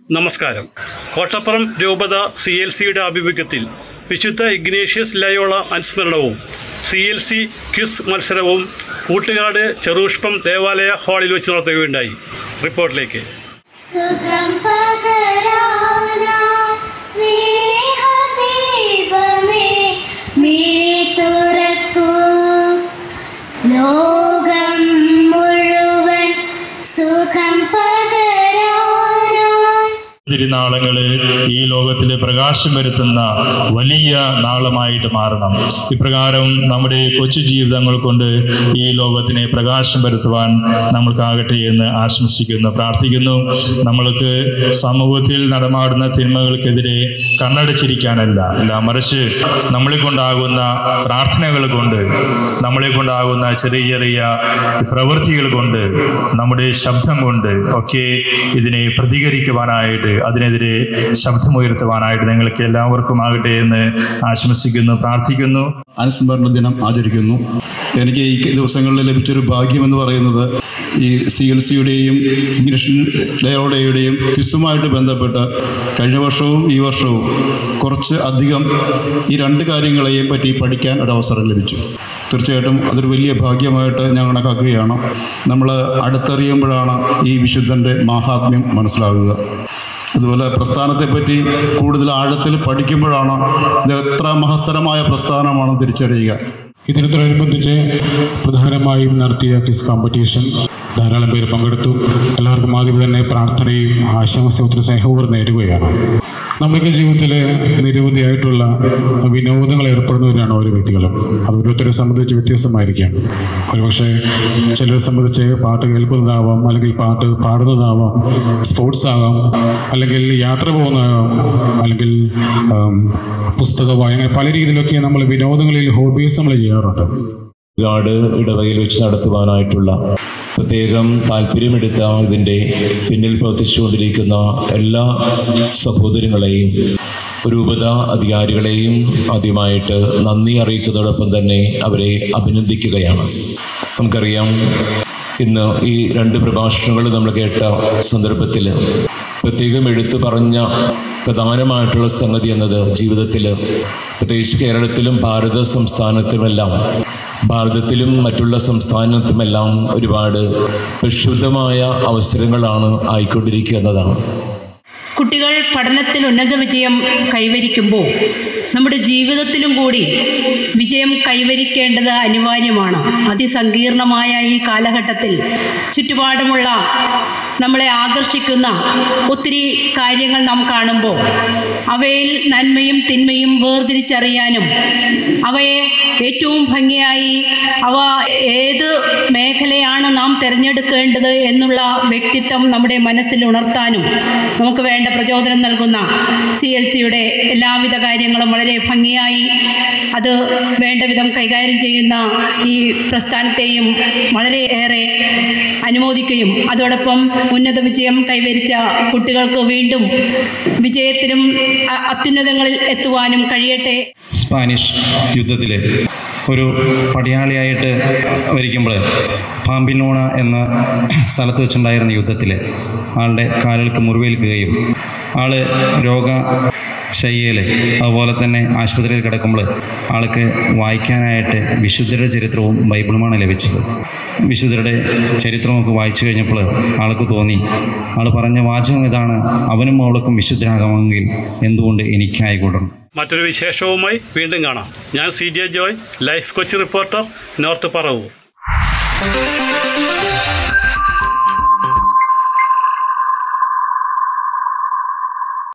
നമസ്കാരം കോട്ടപ്പുറം രൂപത C L സിയുടെ ആഭിമുഖ്യത്തിൽ വിശുദ്ധ ഇഗ്നേഷ്യസ് ലയോള അനുസ്മരണവും സി എൽ സി ക്വിസ് മത്സരവും കൂട്ടുകാട് ചെറുപുഷ്പം ദേവാലയ ഹാളിൽ വെച്ച് നടത്തുകയുണ്ടായി റിപ്പോർട്ടിലേക്ക് സുഖം പകരാനാ സ്നേഹദീപമേ മിഴി തുറക്കൂ ലോകം മുഴുവൻ സുഖം പകരാനായി തിരുനാളങ്ങള് ഈ ലോകത്തിൽ പ്രകാശം വരുത്തുന്ന വലിയ നാളമായിട്ട് മാറണം ഇപ്രകാരം നമ്മുടെ കൊച്ചു ജീവിതങ്ങൾ കൊണ്ട് ഈ ലോകത്തിനെ പ്രകാശം വരുത്തുവാൻ നമ്മൾക്കാകട്ടെ എന്ന് ആശംസിക്കുന്നു പ്രാർത്ഥിക്കുന്നു നമ്മൾക്ക് സമൂഹത്തിൽ നടമാടുന്ന തിന്മകൾക്കെതിരെ കണ്ണടച്ചിരിക്കാനല്ല അല്ല മറിച്ച് നമ്മളെ കൊണ്ടാകുന്ന പ്രാർത്ഥനകൾ കൊണ്ട് നമ്മളെ കൊണ്ടാകുന്ന ചെറിയ ചെറിയ പ്രവൃത്തികൾ കൊണ്ട് നമ്മുടെ ശബ്ദം കൊണ്ട് ഒക്കെ ഇതിനെ പ്രതികരിക്കുവാനായിട്ട് അതിനെതിരെ ശബ്ദമുയർത്തുവാനായിട്ട് നിങ്ങൾക്ക് എല്ലാവർക്കും ആകട്ടെ എന്ന് ആശംസിക്കുന്നു പ്രാർത്ഥിക്കുന്നു അനുസ്മരണ ദിനം ആചരിക്കുന്നു എനിക്ക് ഈ ദിവസങ്ങളിൽ ലഭിച്ചൊരു ഭാഗ്യമെന്ന് പറയുന്നത് ഈ സി എൽ സിയുടെയും ഇംഗ്ലീഷ് ലയോടെയുടെയും ക്വിസുമായിട്ട് ബന്ധപ്പെട്ട് കഴിഞ്ഞ വർഷവും ഈ വർഷവും കുറച്ച് അധികം ഈ രണ്ട് കാര്യങ്ങളെയും പറ്റി പഠിക്കാൻ ഒരവസരം ലഭിച്ചു തീർച്ചയായിട്ടും അതൊരു വലിയ ഭാഗ്യമായിട്ട് ഞാൻ കണക്കാക്കുകയാണ് നമ്മൾ അടുത്തറിയുമ്പോഴാണ് ഈ വിശുദ്ധൻ്റെ മാഹാത്മ്യം മനസ്സിലാകുക അതുപോലെ പ്രസ്ഥാനത്തെപ്പറ്റി കൂടുതൽ ആഴത്തിൽ പഠിക്കുമ്പോഴാണ് ഇത് എത്ര മഹത്തരമായ പ്രസ്ഥാനമാണെന്ന് തിരിച്ചറിയുക ഈ ദിനത്തോടനുബന്ധിച്ച് പ്രധാനമായും നടത്തിയ ക്വിസ് കോമ്പറ്റീഷൻ ധാരാളം പേര് പങ്കെടുത്തു എല്ലാവർക്കും ആദ്യം തന്നെ പ്രാർത്ഥനയും ആശംസയും ഒത്തിരി സ്നേഹവും നേരുകയാണ് നമ്മുടെ ജീവിതത്തിൽ നിരവധിയായിട്ടുള്ള വിനോദങ്ങൾ ഏർപ്പെടുന്നവരാണ് ഓരോ വ്യക്തികളും അത് ഓരോരുത്തരെ സംബന്ധിച്ച് വ്യത്യസ്തമായിരിക്കാം ഒരുപക്ഷെ ചിലരെ സംബന്ധിച്ച് പാട്ട് കേൾക്കുന്നതാവാം അല്ലെങ്കിൽ പാട്ട് പാടുന്നതാവാം സ്പോർട്സ് ആകാം അല്ലെങ്കിൽ യാത്ര പോകുന്നതാകാം അല്ലെങ്കിൽ ആം, പുസ്തക വായന പല രീതിയിലൊക്കെ നമ്മൾ വിനോദങ്ങളിൽ ഹോബീസ് നമ്മൾ ചെയ്യാറുണ്ട് ഗാഡ് ഇടവകയിൽ വെച്ച് നടത്തുവാനായിട്ടുള്ള പ്രത്യേകം താല്പര്യമെടുത്ത ഇതിൻ്റെ പിന്നിൽ പ്രവർത്തിച്ചുകൊണ്ടിരിക്കുന്ന എല്ലാ സഹോദരങ്ങളെയും രൂപത അധികാരികളെയും ആദ്യമായിട്ട് നന്ദി അറിയിക്കുന്നതോടൊപ്പം തന്നെ അവരെ അഭിനന്ദിക്കുകയാണ് നമുക്കറിയാം ഇന്ന് ഈ രണ്ട് പ്രഭാഷണങ്ങൾ നമ്മൾ കേട്ട സന്ദർഭത്തിൽ പ്രത്യേകം എടുത്തു പറഞ്ഞ പ്രധാനമായിട്ടുള്ള സംഗതി എന്നത് ജീവിതത്തിൽ പ്രത്യേകിച്ച് കേരളത്തിലും ഭാരത സംസ്ഥാനത്തുമെല്ലാം ഭാരതത്തിലും മറ്റുള്ള സംസ്ഥാനത്തുമെല്ലാം ഒരുപാട് വിശുദ്ധമായ അവസരങ്ങളാണ് ആയിക്കൊണ്ടിരിക്കുക എന്നതാണ് കുട്ടികൾ പഠനത്തിൽ ഉന്നത വിജയം കൈവരിക്കുമ്പോൾ നമ്മുടെ ജീവിതത്തിലും കൂടി വിജയം കൈവരിക്കേണ്ടത് അനിവാര്യമാണ് അതിസങ്കീർണമായ ഈ കാലഘട്ടത്തിൽ ചുറ്റുപാടുമുള്ള നമ്മളെ ആകർഷിക്കുന്ന ഒത്തിരി കാര്യങ്ങൾ നാം കാണുമ്പോൾ അവയിൽ നന്മയും തിന്മയും വേർതിരിച്ചറിയാനും അവയെ ഏറ്റവും ഭംഗിയായി അവ ഏത് മേഖലയാണ് നാം തിരഞ്ഞെടുക്കേണ്ടത് എന്നുള്ള വ്യക്തിത്വം നമ്മുടെ മനസ്സിൽ ഉണർത്താനും നമുക്ക് വേണ്ട പ്രചോദനം നൽകുന്ന സി എൽ സിയുടെ എല്ലാവിധ കാര്യങ്ങളും വളരെ ഭംഗിയായി അത് വേണ്ട വിധം കൈകാര്യം ചെയ്യുന്ന ഈ പ്രസ്ഥാനത്തെയും വളരെ ഏറെ അനുമോദിക്കുകയും അതോടൊപ്പം ഉന്നത വിജയം കൈവരിച്ച കുട്ടികൾക്ക് വീണ്ടും വിജയത്തിനും അ- അത്യുന്നതങ്ങളിൽ എത്തുവാനും കഴിയട്ടെ സ്പാനിഷ് യുദ്ധത്തിൽ ഒരു പടയാളിയായിട്ട് വരിക്കുമ്പോൾ പാമ്പിനോണ എന്ന സ്ഥലത്ത് വെച്ചുണ്ടായിരുന്ന യുദ്ധത്തിൽ ആളുടെ കാലുകൾക്ക് മുറിവേൽക്കുകയും ആള് രോഗ ശയ്യയിൽ അതുപോലെ തന്നെ ആശുപത്രിയിൽ കിടക്കുമ്പോൾ ആൾക്ക് വായിക്കാനായിട്ട് വിശുദ്ധരുടെ ചരിത്രവും ബൈബിളുമാണ് ലഭിച്ചത് വിശുദ്ധരുടെ ചരിത്രമൊക്കെ വായിച്ചു കഴിഞ്ഞപ്പോൾ ആൾക്ക് തോന്നി ആൾ പറഞ്ഞ വാചകം ഇതാണ് അവനും അവൾക്കും വിശുദ്ധരാകാമെങ്കിൽ എന്തുകൊണ്ട് എനിക്കായിക്കൂടണം മറ്റൊരു വിശേഷവുമായി വീണ്ടും കാണാം ഞാൻ C J Joy life Kochi reporter north Paravur